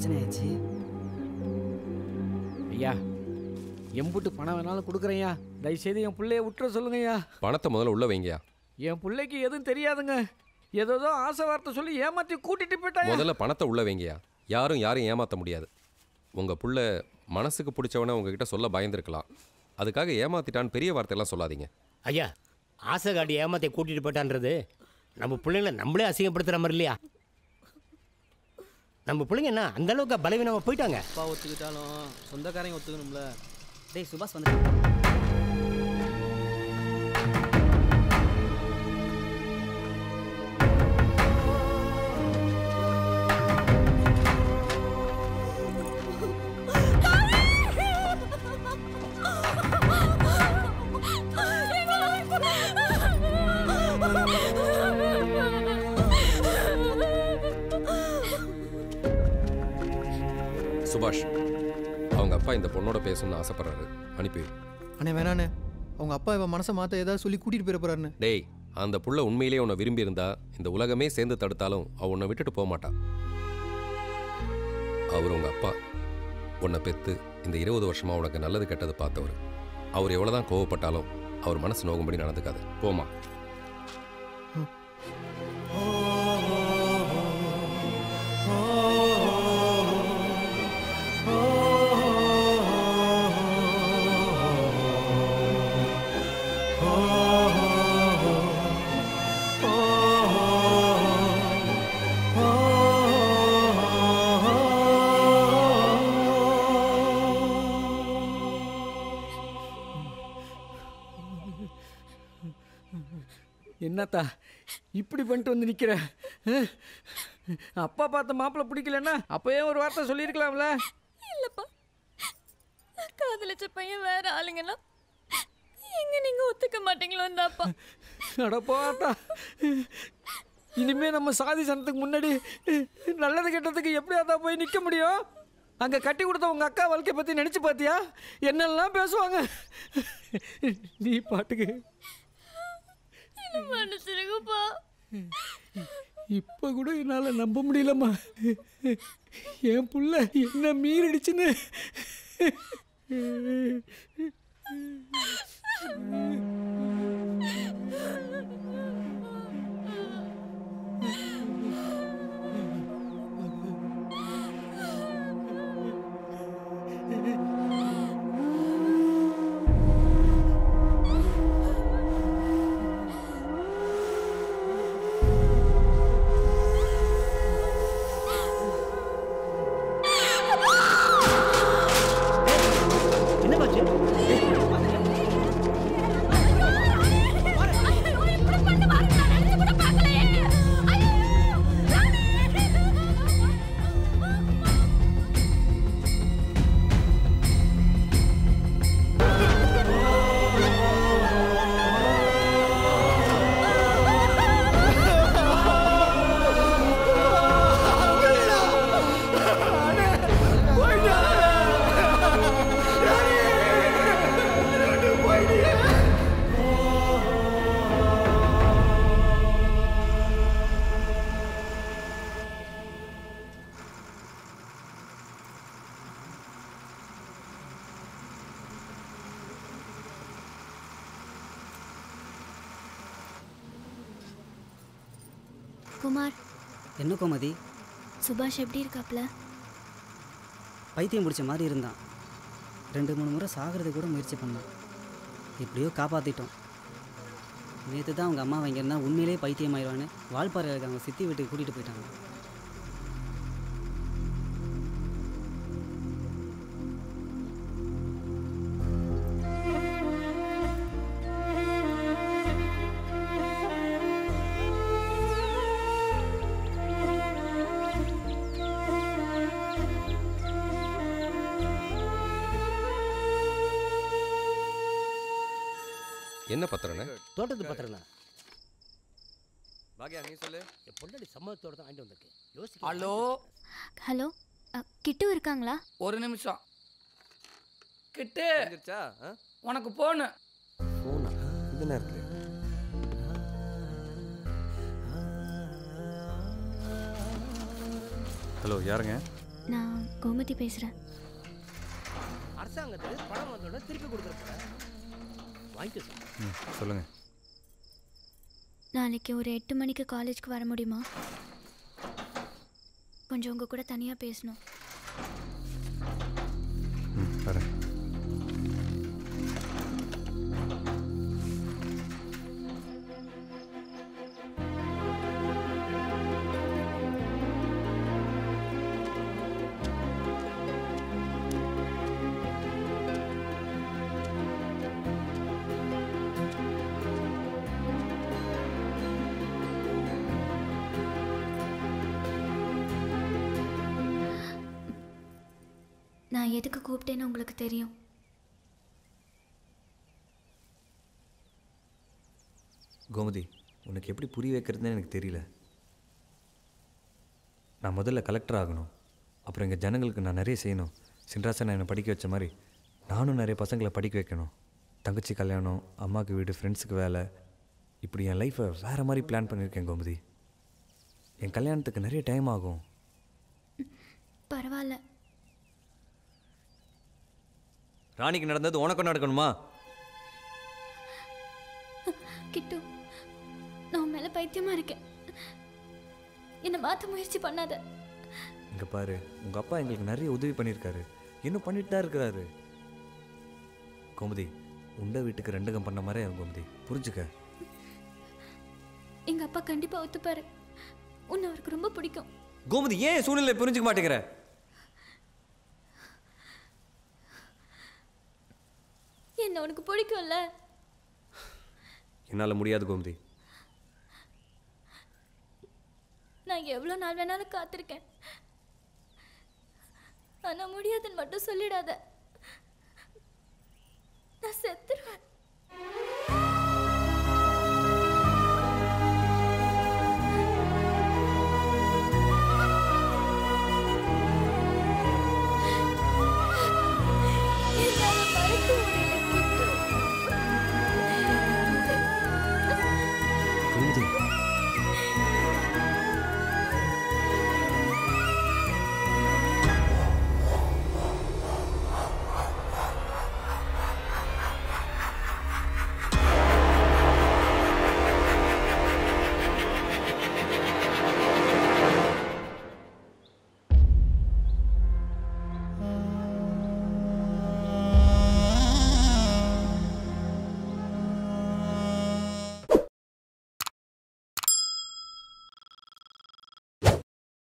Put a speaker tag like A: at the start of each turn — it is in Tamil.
A: பிரச்சனை ஆயிடுச்சு
B: ஐயா எம்புட்டு பணம் வேணாலும் கொடுக்குறேன்யா தயவுசெய்து என் பிள்ளைய விட்டுற சொல்லுங்கய்யா
C: பணத்தை முதல்ல உள்ள வைங்கயா
B: என் பிள்ளைக்கு எதுவும் தெரியாதுங்க ஏதோ ஆசை வார்த்தை சொல்லி ஏமாத்தி கூட்டிட்டு போயிட்டாயா
C: முதல்ல பணத்தை உள்ள வைங்கயா யாரும் யாரையும் ஏமாற்ற முடியாது உங்கள் புள்ள மனசுக்கு பிடிச்சவனை உங்ககிட்ட சொல்ல பயந்துருக்கலாம் அதுக்காக ஏமாத்திட்டான்னு பெரிய வார்த்தையெல்லாம் சொல்லாதீங்க
D: ஐயா ஆசை காட்டி ஏமாத்தை கூட்டிட்டு போயிட்டான்றது நம்ம பிள்ளைங்களை நம்மளே அசிங்கப்படுத்துற மாதிரி இல்லையா நம்ம பிள்ளைங்க என்ன அந்த அளவுக்கு பலவீனமா போயிட்டாங்க
A: அப்பா ஒத்துக்கிட்டாலும் சொந்தக்காரங்க ஒத்துக்கணும்ல டேய் சுபாஷ் வந்து
C: சுபாஷ் அவங்க அப்பா இந்த பொண்ணோட பேசணும்னு ஆசைப்படுறாரு அனுப்பி வை.
E: அண்ணே வேணாண்ணே அவங்க அப்பா இவன் மனசை மாற்ற ஏதாவது சொல்லி கூட்டிகிட்டு போயிட போறாருண்ணே
C: டேய் அந்த புள்ள உண்மையிலேயே உன்னை விரும்பி இருந்தா இந்த உலகமே சேர்ந்து தடுத்தாலும் அவ உன்னை விட்டுட்டு போக மாட்டா அவர் உங்க அப்பா உன்னை பெத்து இந்த இருபது வருஷமா உனக்கு நல்லது கெட்டது பார்த்தவர் அவர் எவ்வளவுதான் கோவப்பட்டாலும் அவர் மனசு நோகும்படி நடந்துக்காது போமா
B: என்னத்தா இப்படி பண்ணிட்டு வந்து நிற்கிற அஹ்? அப்பா பார்த்த மாப்பிள்ளை பிடிக்கலன்னா அப்பயே ஒரு வார்த்தை சொல்லியிருக்கலாம்ல
F: இல்லப்பா காதலிச்ச பையன் வேற ஆளுங்கன்னா எங்க நீங்க ஒத்துக்க மாட்டீங்களோ அப்பா
B: அட போட்டா இனிமே நம்ம சாதி சனத்துக்கு முன்னாடி நல்லது கெட்டதுக்கு எப்படியாத்தா போய் நிற்க முடியும் அங்கே கட்டி கொடுத்த உங்கள் அக்கா வாழ்க்கை பற்றி நினச்சி பார்த்தியா என்னெல்லாம் பேசுவாங்க நீ பாட்டுக்கு
F: என்ன மன்னிச்சிருங்கப்பா
B: இப்போ கூட என்னால் நம்ப முடியலம்மா என் புள்ள என்ன மீறிடுச்சுன்னு
D: என்ன பாச்சு
G: குமார்
A: என்ன கோமதி
G: சுபாஷ் எப்படி இருக்காப்ல
A: பைத்தியம் பிடிச்ச மாதிரி இருந்தான் ரெண்டு மூணு முறை சாகிறது கூட முயற்சி பண்ணான் எப்படியோ காப்பாற்றிட்டோம் நேற்று தான் அவங்க அம்மா இங்கே இருந்தால் உண்மையிலே பைத்தியம் ஆயிடுவான்னு வால்பாறையில் அவங்க சித்தி வீட்டுக்கு கூட்டிகிட்டு போயிட்டாங்க
C: என்ன பத்திரண்ணே
D: தோட்டத்து பத்திரம் தான்
C: பாக்யா நீ சொல்லு
D: என் பொண்டாடி சம்மதத்தோட தான் வாங்கிட்டு வந்திருக்கு யோசிக்க
H: ஹலோ
G: ஹலோ அ, கிட்டு இருக்காங்களா
H: ஒரு நிமிஷம் கிட்டு
C: வந்துருச்சா
H: உனக்கு போனு
C: போனா இது என்ன இருக்கு
I: ஹலோ யாருங்க
G: நான் கோமதி பேசுகிறேன்
D: அரசாங்கத்துக்கு பணம் வந்தோட திருப்பி கொடுக்குறப்ப வாங்கிக்க சார்
I: ம் சொல்லுங்கள்
G: நாளைக்கு ஒரு எட்டு மணிக்கு காலேஜ்க்கு வர முடியுமா கொஞ்சம் உங்கள் கூட தனியாக பேசணும்
I: ம் வரேன்
G: நான் எதுக்கு கூப்பிட்டேன்னு உங்களுக்கு தெரியும்
I: கோமதி உனக்கு எப்படி புரிய வைக்கிறதுன்னு எனக்கு தெரியல நான் முதல்ல கலெக்டர் ஆகணும் அப்புறம் எங்கள் ஜனங்களுக்கு நான் நிறைய செய்யணும் சின்ராசன் என்னை படிக்க வச்ச மாதிரி நானும் நிறைய பசங்களை படிக்க வைக்கணும் தங்கச்சி கல்யாணம் அம்மாவுக்கு வீடு ஃப்ரெண்ட்ஸுக்கு வேலை இப்படி என் லைஃப்பை வேறு மாதிரி பிளான் பண்ணியிருக்கேன் கோமதி என் கல்யாணத்துக்கு நிறைய டைம் ஆகும்
G: பரவாயில்ல
I: ராணிக்கு நடந்தது உனக்கும் நடக்கணுமா
G: கிட்டு நான் உன் மேலே பைத்தியமாக இருக்கேன் என்னை மாற்ற முயற்சி பண்ணாத
I: இங்கே பாரு உங்கள் அப்பா எங்களுக்கு நிறைய உதவி பண்ணியிருக்காரு இன்னும் பண்ணிட்டு தான் இருக்கிறாரு கோமதி உண்ட வீட்டுக்கு ரெண்டுகம் பண்ண மாதிரி என் கோமதி புரிஞ்சுக்க
G: எங்கள் அப்பா கண்டிப்பாக ஒத்துப்பாரு உன்னை அவருக்கு ரொம்ப பிடிக்கும்
I: கோமதி ஏன் சூழ்நிலை புரிஞ்சுக்க மாட்டேங்கிற
G: என்ன உனக்கு பிடிக்கும்ல
I: என்னால் முடியாது கோமதி
G: நான் எவ்வளோ நாள் வேணாலும் காத்திருக்கேன் ஆனால் முடியாதுன்னு மட்டும் சொல்லிடாத நான் செத்துருவேன்